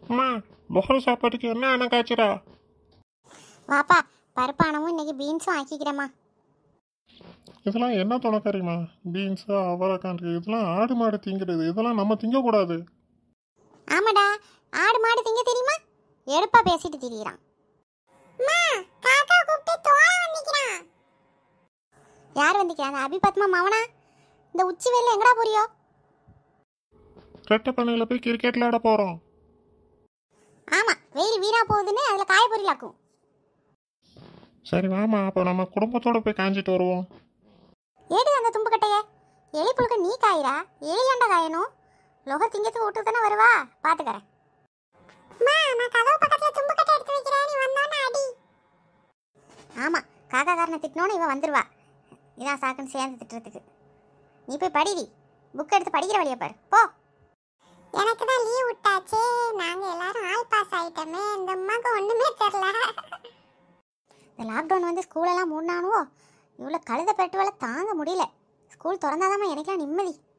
அம்மா புகழ சாப்பாட்டுக்கு என்ன அண்ணன் காய்ச்சிரா வாப்பா பருப்பானமும் இன்னைக்கு பீன்ஸும் ஆக்கிக்கிறேம்மா இதெல்லாம் என்ன துணக்காரிம்மா பீன்ஸு அவரைக்காண்டு இதெல்லாம் ஆடு மாடு திங்கிறது இதெல்லாம் நம்ம திங்கக்கூடாது ஆமாடா ஆடு மாடு திங்க தெரியுமா எடுப்பா பேசிட்டு திரியிறான் யார் வந்திக்கிறா அந்த அபிபத்மா மவனா இந்த உச்சி வெயில்ல எங்கடா போறியோ ரெட்டை பண்ணையில் போய் கிரிக்கெட் விளையாட போகிறோம் ஆமா வெயில் வீணா போகுதுன்னு அதுல காய பொரியலாக்கும் சரி வாமா அப்போ நம்ம குடும்பத்தோட போய் காஞ்சிட்டு வருவோம் ஏடி அந்த தும்பு கட்டைய எலி புழுக்க நீ காயிரா எலியாண்டா காயணும் லொக திங்கத்துக்கு விட்டு தானே வருவா பாத்துக்கறேன் ஆமா காக்காக்காரனை திட்டினோன்னு இவன் வந்துருவா இதான் சாக்குன்னு சேர்ந்து திட்டுறதுக்கு நீ போய் படிடி புக் எடுத்து படிக்கிற வழியை பாரு போ எனக்கு தான் லீவ் விட்டாச்சே நாங்க எல்லாரும் ஆல் பாஸ் ஆயிட்டோமே இந்த அம்மாக்கு ஒண்ணுமே தெரியல இந்த லாக்டவுன் வந்து ஸ்கூலெல்லாம் மூடினானுவோ இவ்வளோ கழுத பெட்டு வேலை தாங்க முடியல ஸ்கூல் திறந்தாதாம்மா எனக்கெல்லாம் நிம்மதி